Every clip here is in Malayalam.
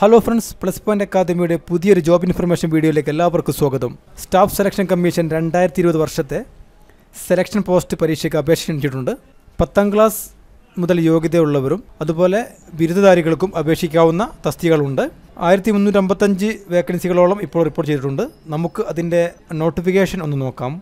ഹലോ ഫ്രണ്ട്സ് പ്ലസ് പോയിന്റ് അക്കാദമിയുടെ പുതിയൊരു ജോബ് ഇൻഫർമേഷൻ വീഡിയോയിലേക്ക് എല്ലാവർക്കും സ്വാഗതം സ്റ്റാഫ് സെലക്ഷൻ കമ്മീഷൻ രണ്ടായിരത്തി ഇരുപത് വർഷത്തെ സെലക്ഷൻ പോസ്റ്റ് പരീക്ഷയ്ക്ക് അപേക്ഷ ക്ഷണിച്ചിട്ടുണ്ട് പത്താം ക്ലാസ് മുതൽ യോഗ്യതയുള്ളവരും അതുപോലെ ബിരുദധാരികൾക്കും അപേക്ഷിക്കാവുന്ന തസ്തികകളുണ്ട് ആയിരത്തി മുന്നൂറ്റമ്പത്തഞ്ച് വേക്കൻസികളോളം ഇപ്പോൾ റിപ്പോർട്ട് ചെയ്തിട്ടുണ്ട് നമുക്ക് അതിൻ്റെ നോട്ടിഫിക്കേഷൻ ഒന്ന് നോക്കാം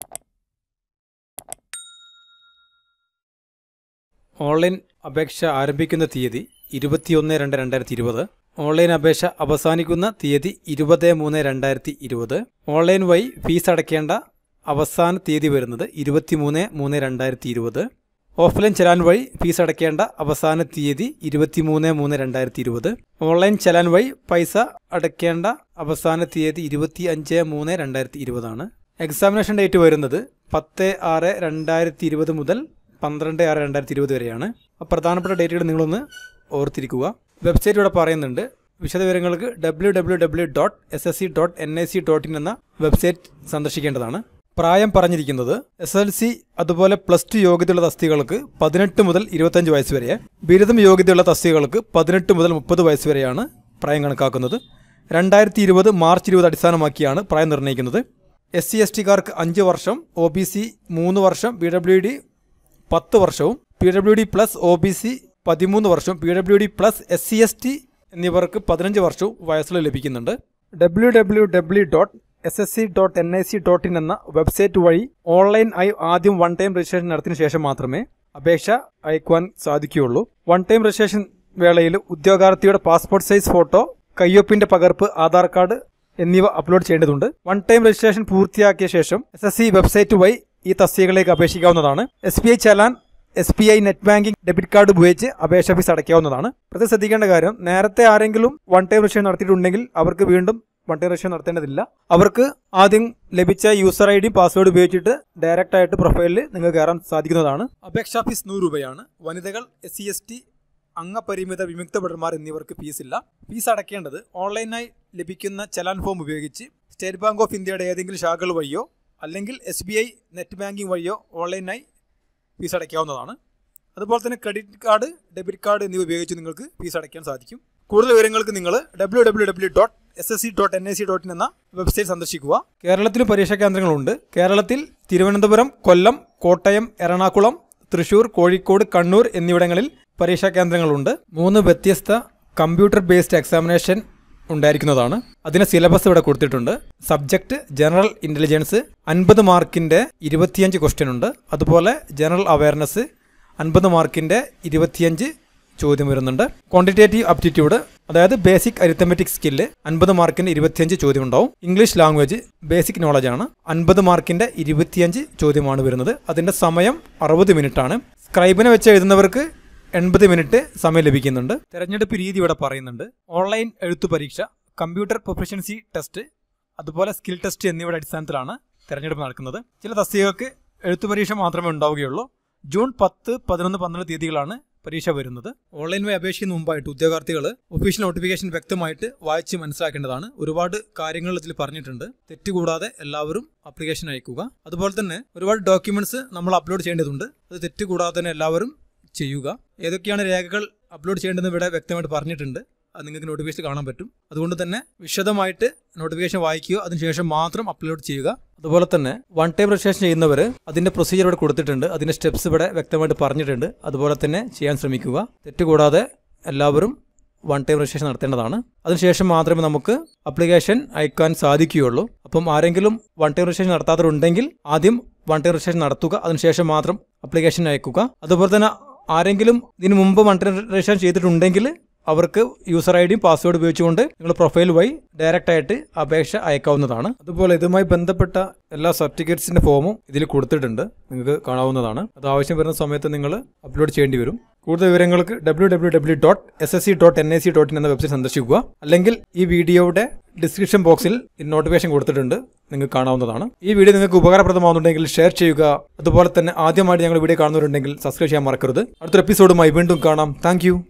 ഓൺലൈൻ അപേക്ഷ ആരംഭിക്കുന്ന തീയതി ഇരുപത്തിയൊന്ന് രണ്ട് രണ്ടായിരത്തി ഇരുപത് ഓൺലൈൻ അപേക്ഷ അവസാനിക്കുന്ന തീയതി ഇരുപത് മൂന്ന് രണ്ടായിരത്തി ഇരുപത് ഓൺലൈൻ വഴി ഫീസ് അടയ്ക്കേണ്ട അവസാന തീയതി വരുന്നത് ഇരുപത്തിമൂന്ന് മൂന്ന് രണ്ടായിരത്തി ഇരുപത് ഓഫ്ലൈൻ ചലാൻ വഴി ഫീസ് അടയ്ക്കേണ്ട അവസാന തീയതി ഇരുപത്തിമൂന്ന് മൂന്ന് രണ്ടായിരത്തി ഇരുപത് ഓൺലൈൻ ചലാൻ വഴി പൈസ അടയ്ക്കേണ്ട അവസാന തീയതി ഇരുപത്തി അഞ്ച് മൂന്ന് രണ്ടായിരത്തി ഇരുപതാണ് എക്സാമിനേഷൻ ഡേറ്റ് വരുന്നത് പത്ത് ആറ് രണ്ടായിരത്തി ഇരുപത് മുതൽ പന്ത്രണ്ട് ആറ് രണ്ടായിരത്തി ഇരുപത് വരെയാണ് അപ്പോൾ പ്രധാനപ്പെട്ട ഡേറ്റുകൾ നിങ്ങളൊന്ന് ഓർത്തിരിക്കുക വെബ്സൈറ്റ് ഇവിടെ പറയുന്നുണ്ട് വിശദവിവരങ്ങൾക്ക് W W W dot S S C dot N I C dot in എന്ന വെബ്സൈറ്റ് സന്ദർശിക്കേണ്ടതാണ് പ്രായം പറഞ്ഞിരിക്കുന്നത് എസ് എൽ സി അതുപോലെ പ്ലസ് ടു യോഗ്യതയുള്ള തസ്തികൾക്ക് പതിനെട്ട് മുതൽ ഇരുപത്തഞ്ച് വയസ്സ് വരെ ബിരുദം യോഗ്യതയുള്ള തസ്തികൾക്ക് പതിനെട്ട് മുതൽ മുപ്പത് വയസ്സ് വരെയാണ് പ്രായം കണക്കാക്കുന്നത് രണ്ടായിരത്തി ഇരുപത് മാർച്ച് ഇരുപത് അടിസ്ഥാനമാക്കിയാണ് പ്രായം നിർണ്ണയിക്കുന്നത് എസ് സി എസ് ടിക്കാർക്ക് അഞ്ച് വർഷം ഒ ബി സി മൂന്ന് വർഷം പി ഡബ്ല്യു ഡി പത്ത് വർഷവും P W D plus O B C പതിമൂന്ന് വർഷവും P W D plus S C S T എന്നിവർക്ക് പതിനഞ്ച് വർഷവും വയസ്സിൽ ലഭിക്കുന്നുണ്ട് W W W dot S S C dot N I C dot in എന്ന വെബ്സൈറ്റ് വഴി ഓൺലൈൻ ആയി ആദ്യം വൺ ടൈം രജിസ്ട്രേഷൻ നടത്തിയ ശേഷം മാത്രമേ അപേക്ഷ അയക്കുവാൻ സാധിക്കുകയുള്ളൂ വൺ ടൈം രജിസ്ട്രേഷൻ വേളയിൽ ഉദ്യോഗാർത്ഥിയുടെ പാസ്പോർട്ട് സൈസ് ഫോട്ടോ കയ്യൊപ്പിന്റെ പകർപ്പ് ആധാർ കാർഡ് എന്നിവ അപ്ലോഡ് ചെയ്യേണ്ടതുണ്ട് വൺ ടൈം രജിസ്ട്രേഷൻ പൂർത്തിയാക്കിയ ശേഷം എസ് എസ് സി വെബ്സൈറ്റ് വഴി ഈ തസ്തികകളിലേക്ക് അപേക്ഷിക്കാവുന്നതാണ് S B I challan S B I net banking debit card ഉപയോഗിച്ച് അപേക്ഷ ഫീസ് അടയ്ക്കാവുന്നതാണ് പ്രത്യേകം ശ്രദ്ധിക്കേണ്ട കാര്യം നേരത്തെ ആരെങ്കിലും വൺ ടൈം രജിസ്ട്രേഷൻ നടത്തിയിട്ടുണ്ടെങ്കിൽ അവർക്ക് വീണ്ടും വൺ ടൈം രജിസ്ട്രേഷൻ നടത്തേണ്ടതില്ല അവർക്ക് ആദ്യം ലഭിച്ച യൂസർ ഐ ഡി പാസ്വേഡ് ഉപയോഗിച്ചിട്ട് ഡയറക്റ്റ് ആയിട്ട് പ്രൊഫൈലിൽ നിങ്ങൾക്ക് കയറാൻ സാധിക്കുന്നതാണ് അപേക്ഷാ ഫീസ് നൂറ് രൂപയാണ് വനിതകൾ എസ് സി എസ് ടി അംഗപരിമിത വിമുക്ത ഭടന്മാർ എന്നിവർക്ക് ഫീസ് ഇല്ല ഫീസ് അടയ്ക്കേണ്ടത് ഓൺലൈനായി ലഭിക്കുന്ന ചലാൻ ഫോം ഉപയോഗിച്ച് സ്റ്റേറ്റ് ബാങ്ക് ഓഫ് ഇന്ത്യയുടെ ഏതെങ്കിലും ശാഖകൾ വഴിയോ അല്ലെങ്കിൽ S B I net banking വഴിയോ ഓൺലൈനായി ഫീസ് അടയ്ക്കാവുന്നതാണ് അതുപോലെ തന്നെ ക്രെഡിറ്റ് കാർഡ് ഡെബിറ്റ് കാർഡ് എന്നിവ ഉപയോഗിച്ച് നിങ്ങൾക്ക് ഫീസ് അടയ്ക്കാൻ സാധിക്കും കൂടുതൽ വിവരങ്ങൾക്ക് നിങ്ങൾ W W W dot S S C dot N I C dot in എന്ന വെബ്സൈറ്റ് സന്ദർശിക്കുക കേരളത്തിൽ പരീക്ഷാ കേന്ദ്രങ്ങളുണ്ട് കേരളത്തിൽ തിരുവനന്തപുരം കൊല്ലം കോട്ടയം എറണാകുളം തൃശൂർ കോഴിക്കോട് കണ്ണൂർ എന്നിവിടങ്ങളിൽ പരീക്ഷാ കേന്ദ്രങ്ങളുണ്ട് മൂന്ന് വ്യത്യസ്ത കമ്പ്യൂട്ടർ ബേസ്ഡ് എക്സാമിനേഷൻ ഉണ്ടായിരിക്കുന്നതാണ് അതിന് സിലബസ് ഇവിടെ കൊടുത്തിട്ടുണ്ട് സബ്ജക്ട് ജനറൽ ഇന്റലിജൻസ് അൻപത് മാർക്കിന്റെ ഇരുപത്തിയഞ്ച് ക്വസ്റ്റ്യൻ ഉണ്ട് അതുപോലെ ജനറൽ അവയർനെസ് അൻപത് മാർക്കിന്റെ ഇരുപത്തിയഞ്ച് ചോദ്യം വരുന്നുണ്ട് ക്വാണ്ടിറ്റേറ്റീവ് അപ്റ്റിറ്റ്യൂഡ് അതായത് ബേസിക് അരിത്തമെറ്റിക് സ്കില്ല് അൻപത് മാർക്കിന് ഇരുപത്തിയഞ്ച് ചോദ്യം ഉണ്ടാവും ഇംഗ്ലീഷ് ലാംഗ്വേജ് ബേസിക് നോളജ് ആണ് അൻപത് മാർക്കിന്റെ ഇരുപത്തിയഞ്ച് ചോദ്യമാണ് വരുന്നത് അതിന്റെ സമയം അറുപത് മിനിറ്റ് ആണ് സ്ക്രൈബിനെ വെച്ച് എഴുതുന്നവർക്ക് എൺപത് മിനിറ്റ് സമയം ലഭിക്കുന്നുണ്ട് തെരഞ്ഞെടുപ്പ് രീതി ഇവിടെ പറയുന്നുണ്ട് ഓൺലൈൻ എഴുത്തു പരീക്ഷ കമ്പ്യൂട്ടർ പ്രൊഫഷൻസി ടെസ്റ്റ് അതുപോലെ സ്കിൽ ടെസ്റ്റ് എന്നിവയുടെ അടിസ്ഥാനത്തിലാണ് തെരഞ്ഞെടുപ്പ് നടക്കുന്നത് ചില തസ്തികൾക്ക് എഴുത്തു പരീക്ഷ മാത്രമേ ഉണ്ടാവുകയുള്ളൂ ജൂൺ പത്ത് പതിനൊന്ന് പന്ത്രണ്ട് തീയതികളാണ് പരീക്ഷ വരുന്നത് ഓൺലൈൻ വഴി അപേക്ഷിക്കുന്ന മുമ്പായിട്ട് ഉദ്യോഗാർത്ഥികൾ ഒഫീഷ്യൽ നോട്ടിഫിക്കേഷൻ വ്യക്തമായിട്ട് വായിച്ച് മനസ്സിലാക്കേണ്ടതാണ് ഒരുപാട് കാര്യങ്ങൾ ഇതിൽ പറഞ്ഞിട്ടുണ്ട് തെറ്റുകൂടാതെ എല്ലാവരും അപ്ലിക്കേഷൻ അയക്കുക അതുപോലെ തന്നെ ഒരുപാട് ഡോക്യുമെന്റ്സ് നമ്മൾ അപ്ലോഡ് ചെയ്യേണ്ടതുണ്ട് അത് തെറ്റുകൂടാതെ തന്നെ എല്ലാവരും ചെയ്യുക ഏതൊക്കെയാണ് രേഖകൾ അപ്ലോഡ് ചെയ്യേണ്ടതെന്ന് ഇവിടെ വ്യക്തമായിട്ട് പറഞ്ഞിട്ടുണ്ട് അത് നിങ്ങൾക്ക് നോട്ടിഫിക്കേഷൻ കാണാൻ പറ്റും അതുകൊണ്ട് തന്നെ വിശദമായിട്ട് നോട്ടിഫിക്കേഷൻ വായിക്കുക അതിനുശേഷം മാത്രം അപ്ലോഡ് ചെയ്യുക അതുപോലെ തന്നെ വൺ ടൈം രജിസ്ട്രേഷൻ ചെയ്യുന്നവർ അതിന്റെ പ്രൊസീജിയർ ഇവിടെ കൊടുത്തിട്ടുണ്ട് അതിന്റെ സ്റ്റെപ്സ് ഇവിടെ വ്യക്തമായിട്ട് പറഞ്ഞിട്ടുണ്ട് അതുപോലെ തന്നെ ചെയ്യാൻ ശ്രമിക്കുക തെറ്റുകൂടാതെ എല്ലാവരും വൺ ടൈം രജിസ്ട്രേഷൻ നടത്തേണ്ടതാണ് അതിനുശേഷം മാത്രമേ നമുക്ക് അപ്ലിക്കേഷൻ അയക്കാൻ സാധിക്കുകയുള്ളൂ അപ്പം ആരെങ്കിലും വൺ ടൈം രജിസ്ട്രേഷൻ നടത്താത്തവരുണ്ടെങ്കിൽ ആദ്യം വൺ ടൈം രജിസ്ട്രേഷൻ നടത്തുക അതിനുശേഷം മാത്രം അപ്ലിക്കേഷൻ അയക്കുക അതുപോലെ തന്നെ ആരെങ്കിലും ഇതിനു മുമ്പ് വൺ ടൈം രജിസ്ട്രേഷൻ ചെയ്തിട്ടുണ്ടെങ്കിൽ അവർക്ക് യൂസർ ഐ ഡിയും പാസ്വേഡ് ഉപയോഗിച്ചുകൊണ്ട് നിങ്ങൾ പ്രൊഫൈൽ വഴി ഡയറക്റ്റ് ആയിട്ട് അപേക്ഷ അയക്കാവുന്നതാണ് അതുപോലെ ഇതുമായി ബന്ധപ്പെട്ട എല്ലാ സർട്ടിഫിക്കറ്റ്സിന്റെ ഫോമും ഇതിൽ കൊടുത്തിട്ടുണ്ട് നിങ്ങൾക്ക് കാണാവുന്നതാണ് അത് ആവശ്യം വരുന്ന സമയത്ത് നിങ്ങൾ അപ്ലോഡ് ചെയ്യേണ്ടി വരും കൂടുതൽ വിവരങ്ങൾക്ക് W W W dot S S C dot N I C dot in എന്ന വെബ്സൈറ്റ് സന്ദർശിക്കുക അല്ലെങ്കിൽ ഈ വീഡിയോയുടെ ഡിസ്ക്രിപ്ഷൻ ബോക്സിൽ നോട്ടിഫിക്കേഷൻ കൊടുത്തിട്ടുണ്ട് നിങ്ങൾക്ക് കാണാവുന്നതാണ് ഈ വീഡിയോ നിങ്ങൾക്ക് ഉപകാരപ്രദമാകുന്നുണ്ടെങ്കിൽ ഷെയർ ചെയ്യുക അതുപോലെ തന്നെ ആദ്യമായിട്ട് ഞങ്ങൾ വീഡിയോ കാണുന്നവരുണ്ടെങ്കിൽ സബ്സ്ക്രൈബ് ചെയ്യാൻ മറക്കരുത് അടുത്തൊരു എപ്പിസോഡുമായി വീണ്ടും കാണാം താങ്ക്